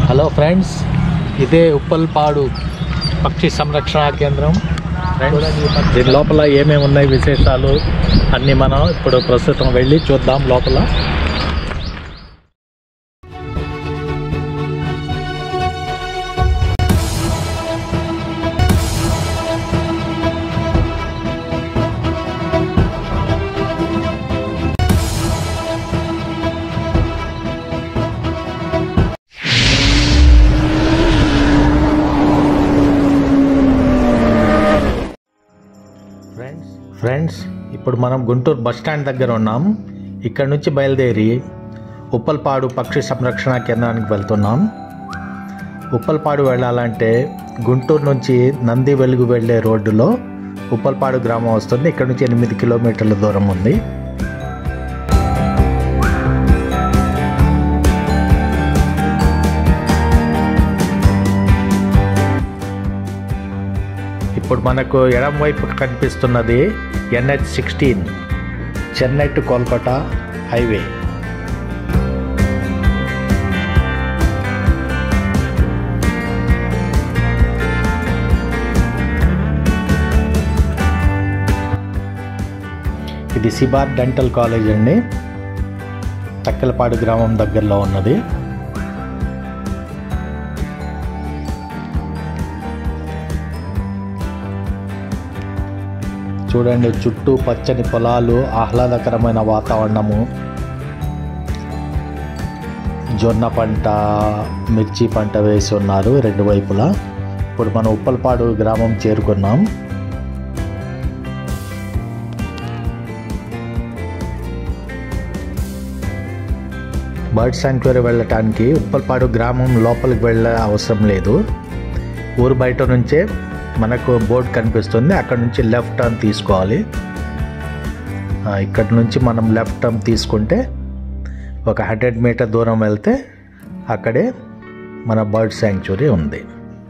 Hello friends ఇదే ఉప్పల్పాడు పక్షి సంరక్షణ కేంద్రం ఫ్రెండ్స్ దీని లోపల ఏమేమి ఉన్నాయి విశేషాలు అన్నీ మనం ఇప్పుడు ప్రస్తుతం వెళ్ళి చూద్దాం లోపల ఫ్రెండ్స్ ఫ్రెండ్స్ ఇప్పుడు మనం గుంటూరు బస్ స్టాండ్ దగ్గర ఉన్నాం ఇక్కడ నుంచి బయలుదేరి ఉప్పల్పాడు పక్షి సంరక్షణ కేంద్రానికి వెళ్తున్నాం ఉప్పల్పాడు వెళ్ళాలంటే గుంటూరు నుంచి నంది వెలుగు వెళ్ళే రోడ్డులో ఉప్పల్పాడు గ్రామం వస్తుంది ఇక్కడ నుంచి ఎనిమిది కిలోమీటర్ల దూరం ఉంది ఇప్పుడు మనకు ఎడం వైపు కనిపిస్తున్నది NH sixteen Chennai to Kolkata highway ఇది సిబార్ డెంటల్ కాలేజ్ అండి తక్కలపాడు గ్రామం దగ్గరలో ఉన్నది చూడండి చుట్టూ పచ్చని పొలాలు ఆహ్లాదకరమైన వాతావరణము జొన్న పంట మిర్చి పంట వేసి ఉన్నారు రెండు వైపులా ఇప్పుడు మనం ఉప్పలపాడు గ్రామం చేరుకున్నాం బర్డ్ శాంక్చురీ వెళ్ళటానికి ఉప్పల్పాడు గ్రామం లోపలికి వెళ్ళే అవసరం లేదు ఊరు బయట నుంచే మనకు బోర్డు కనిపిస్తుంది అక్కడ నుంచి లెఫ్ట్ టర్న్ తీసుకోవాలి ఆ, ఇక్కడ నుంచి మనం లెఫ్ట్ టర్న్ తీసుకుంటే ఒక హండ్రెడ్ మీటర్ దూరం వెళ్తే అక్కడే మన బర్డ్ శాంక్చురీ ఉంది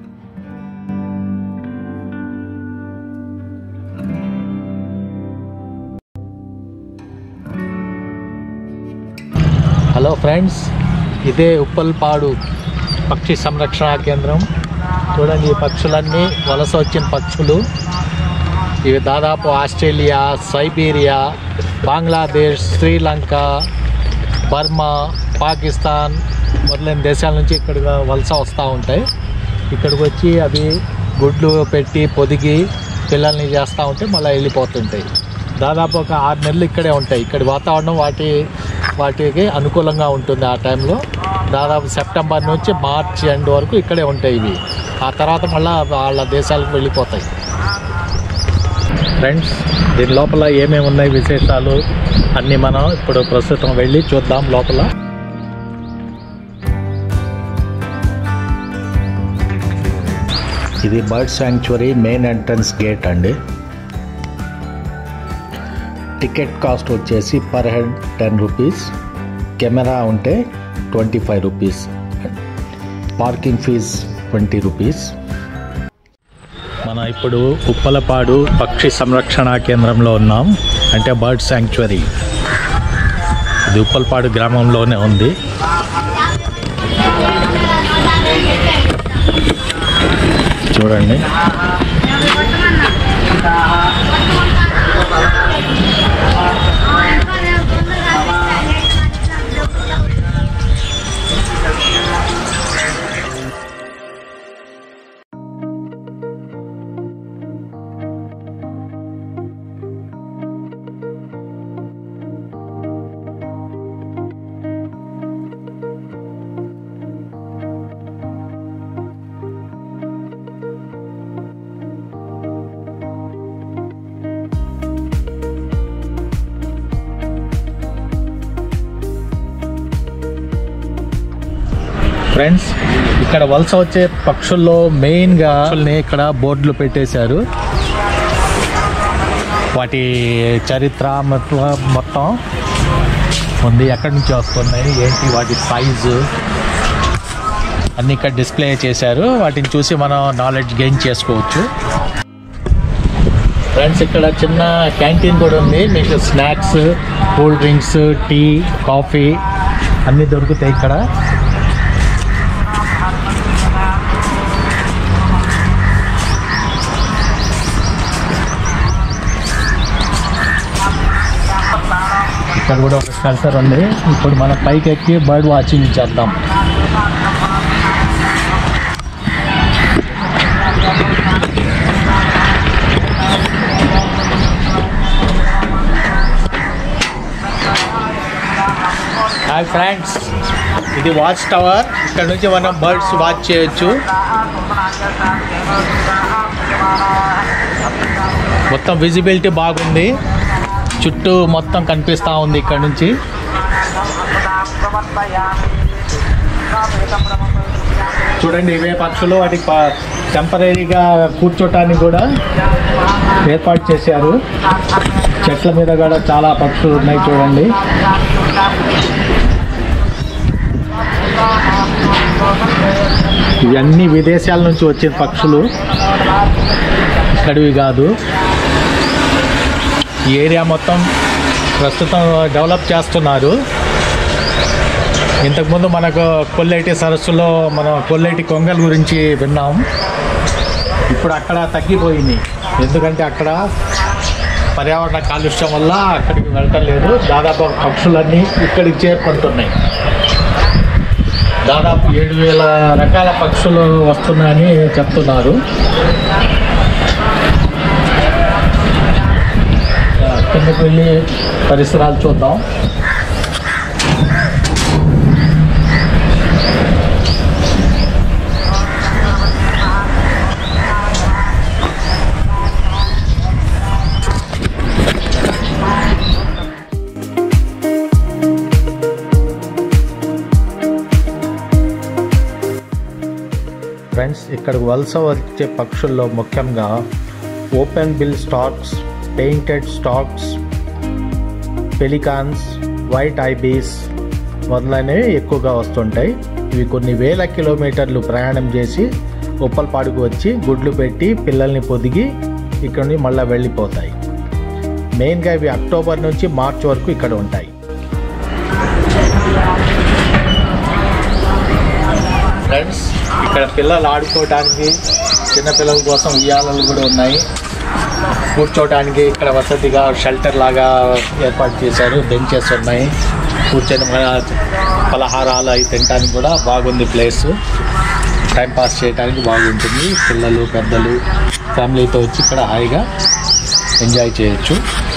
హలో ఫ్రెండ్స్ ఇదే ఉప్పల్పాడు పక్షి సంరక్షణ కేంద్రం చూడండి ఈ పక్షులన్నీ వలస వచ్చిన పక్షులు ఇవి దాదాపు Australia Siberia Bangladesh Sri Lanka Burma Pakistan మొదలైన దేశాల నుంచి ఇక్కడ వలస వస్తూ ఉంటాయి ఇక్కడికి వచ్చి అవి గుడ్లు పెట్టి పొదిగి పిల్లల్ని చేస్తూ ఉంటే మళ్ళీ వెళ్ళిపోతుంటాయి దాదాపు ఒక ఆరు నెలలు ఇక్కడే ఉంటాయి ఇక్కడి వాతావరణం వాటి వాటికి అనుకూలంగా ఉంటుంది ఆ టైంలో దాదాపు సెప్టెంబర్ నుంచి మార్చి ఎండ్ వరకు ఇక్కడే ఉంటాయి ఇవి ఆ తర్వాత మళ్ళీ వాళ్ళ దేశాలకు వెళ్ళిపోతాయి ఫ్రెండ్స్ దీని లోపల ఏమేమి ఉన్నాయి విశేషాలు అన్నీ మనం ఇప్పుడు ప్రస్తుతం వెళ్ళి చూద్దాం లోపల ఇది bird sanctuary main entrance gate అండి టికెట్ కాస్ట్ వచ్చేసి per head ten rupees camera ఉంటే twenty five rupees parking fees twenty rupees మనం ఇప్పుడు ఉప్పలపాడు పక్షి సంరక్షణ కేంద్రంలో ఉన్నాం అంటే బర్డ్ శాంక్చురీ ఇది ఉప్పలపాడు గ్రామంలోనే ఉంది చూడండి ఫ్రెండ్స్ ఇక్కడ వలస వచ్చే పక్షుల్లో మెయిన్గా పక్షుల్ని ఇక్కడ బోర్డులు పెట్టేశారు వాటి చరిత్ర మొత్తం మొత్తం ఉంది ఎక్కడి నుంచి వస్తున్నాయి ఏంటి వాటి సైజు అన్ని ఇక్కడ డిస్ప్లే చేశారు వాటిని చూసి మనం నాలెడ్జ్ గెయిన్ చేసుకోవచ్చు ఫ్రెండ్స్ ఇక్కడ చిన్న క్యాంటీన్ కూడా ఉంది మీకు snacks cool drinks tea coffee అన్నీ దొరుకుతాయి ఇక్కడ ఇక్కడ కూడా ఒక షెల్టర్ ఉంది ఇప్పుడు మన పైకి ఎక్కి బర్డ్ వాచింగ్ చేద్దాం హాయ్ ఫ్రెండ్స్ ఇది వాచ్ టవర్ ఇక్కడ నుంచి మనం బర్డ్స్ వాచ్ చేయొచ్చు మొత్తం విజిబిలిటీ బాగుంది చుట్టూ మొత్తం కనిపిస్తూ ఉంది ఇక్కడ నుంచి చూడండి ఇవే పక్షులు వాటికి టెంపరీగా కూర్చోటానికి కూడా ఏర్పాటు చేశారు చెట్ల మీద కూడా చాలా పక్షులు ఉన్నాయి చూడండి ఇవన్నీ విదేశాల నుంచి వచ్చిన పక్షులు ఇక్కడివి కాదు ఈ ఏరియా మొత్తం ప్రస్తుతం డెవలప్ చేస్తున్నారు ఇంతకుముందు మనకు కొల్లేటి సరస్సులో మనం కొల్లేటి కొంగల్ గురించి విన్నాం ఇప్పుడు అక్కడ తగ్గిపోయింది ఎందుకంటే అక్కడ పర్యావరణ కాలుష్యం వల్ల అక్కడికి వెళ్ళటం లేదు దాదాపు పక్షులన్నీ ఇక్కడికి చేరుకుంటున్నాయి దాదాపు ఏడు వేల రకాల పక్షులు వస్తున్నాయని చెప్తున్నారు ఆ, కిందకి వెళ్ళి పరిసరాలు చూద్దాం ఫ్రెండ్స్ ఇక్కడ వలస వచ్చే పక్షుల్లో ముఖ్యంగా open bill storks painted storks pelicans white ibis మొదలైనవి ఎక్కువగా వస్తుంటాయి ఇవి కొన్ని వేల కిలోమీటర్లు ప్రయాణం చేసి ఉప్పలపాడుకు వచ్చి గుడ్లు పెట్టి పిల్లల్ని పొదిగి ఇక్కడ నుండి మళ్ళీ వెళ్ళిపోతాయి మెయిన్గా ఇవి అక్టోబర్ నుంచి మార్చ్ వరకు ఇక్కడ ఉంటాయి ఫ్రెండ్స్ ఇక్కడ పిల్లలు ఆడుకోవడానికి చిన్న పిల్లల కోసం ఉయ్యాలలు కూడా ఉన్నాయి కూర్చోవడానికి ఇక్కడ వసతిగా షెల్టర్ లాగా ఏర్పాటు చేశారు బెంచెస్ ఉన్నాయి కూర్చొని మన పలహారాలు అవి తినడానికి కూడా బాగుంది ప్లేస్ టైం పాస్ చేయడానికి బాగుంటుంది పిల్లలు పెద్దలు ఫ్యామిలీతో వచ్చి ఇక్కడ హాయిగా ఎంజాయ్ చేయొచ్చు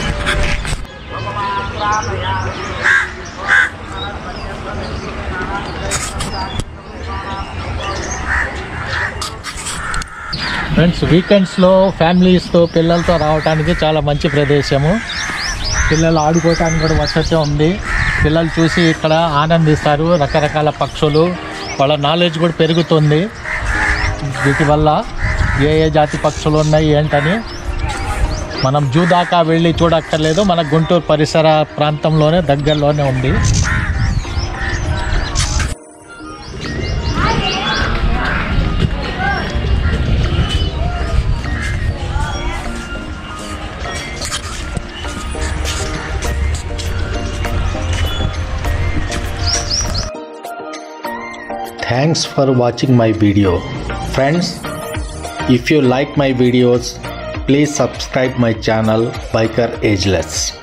ఫ్రెండ్స్ వీకెండ్స్లో ఫ్యామిలీస్తో పిల్లలతో రావడానికి చాలా మంచి ప్రదేశము పిల్లలు ఆడుకోవటానికి కూడా వసతి ఉంది పిల్లలు చూసి ఇక్కడ ఆనందిస్తారు రకరకాల పక్షులు వాళ్ళ నాలెడ్జ్ కూడా పెరుగుతుంది వీటి వల్ల ఏ ఏ జాతి పక్షులు ఉన్నాయి ఏంటని మనం జూ దాకా వెళ్ళి చూడక్కర్లేదు మన గుంటూరు పరిసర ప్రాంతంలోనే దగ్గరలోనే ఉంది Thanks for watching my video. Friends, if you like my videos, please subscribe my channel Biker Ageless.